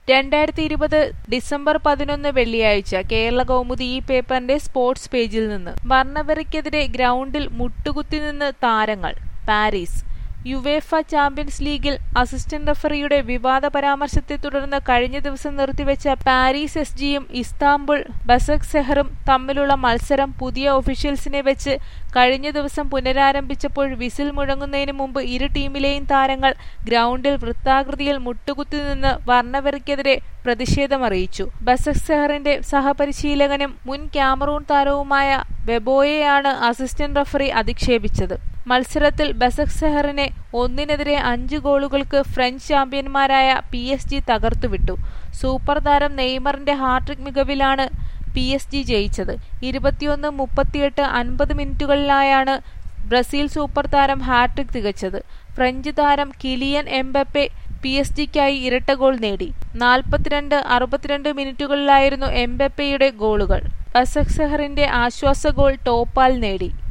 രണ്ടായിരത്തി ഇരുപത് ഡിസംബർ പതിനൊന്ന് വെള്ളിയാഴ്ച കേരള കൗമുദി ഈ പേപ്പറിന്റെ സ്പോർട്സ് പേജിൽ നിന്ന് വർണ്ണവെറിക്കെതിരെ ഗ്രൗണ്ടിൽ മുട്ടുകുത്തി നിന്ന് താരങ്ങൾ പാരീസ് യുവേഫ ചാമ്പ്യൻസ് ലീഗിൽ അസിസ്റ്റന്റ് റഫറിയുടെ വിവാദ പരാമർശത്തെ തുടർന്ന് കഴിഞ്ഞ ദിവസം നിർത്തിവെച്ച പാരീസ് എസ് ജിയും ഇസ്താംബുൾ ബസക് സെഹറും തമ്മിലുള്ള മത്സരം പുതിയ ഒഫീഷ്യൽസിനെ വെച്ച് കഴിഞ്ഞ ദിവസം പുനരാരംഭിച്ചപ്പോൾ വിസിൽ മുഴങ്ങുന്നതിന് മുമ്പ് ഇരു ടീമിലെയും താരങ്ങൾ ഗ്രൗണ്ടിൽ വൃത്താകൃതിയിൽ മുട്ടുകുത്തി നിന്ന് വർണ്ണവെറിക്കെതിരെ പ്രതിഷേധമറിയിച്ചു ബസക് സെഹറിന്റെ സഹപരിശീലകനും മുൻ ക്യാമറൂൺ താരവുമായ വെബോയെയാണ് അസിസ്റ്റന്റ് റഫറി അധിക്ഷേപിച്ചത് മത്സരത്തിൽ ബസക് സെഹറിനെ ഒന്നിനെതിരെ അഞ്ച് ഗോളുകൾക്ക് ഫ്രഞ്ച് ചാമ്പ്യന്മാരായ പി എസ് ജി തകർത്തുവിട്ടു സൂപ്പർ താരം നെയ്മറിന്റെ ഹാട്രിക് മികവിലാണ് പി എസ് ജി ജയിച്ചത് ഇരുപത്തിയൊന്ന് മുപ്പത്തിയെട്ട് അൻപത് മിനിറ്റുകളിലായാണ് ബ്രസീൽ സൂപ്പർ താരം ഹാട്രിക് തികച്ചത് ഫ്രഞ്ച് താരം കിലിയൻ എംബപ്പെ പി എസ് ജിക്കായി ഇരട്ട ഗോൾ നേടി നാൽപ്പത്തിരണ്ട് അറുപത്തിരണ്ട് മിനിറ്റുകളിലായിരുന്നു എംബപ്പയുടെ ഗോളുകൾ ബസക് സെഹറിന്റെ ആശ്വാസ ഗോൾ ടോപ്പാൽ നേടി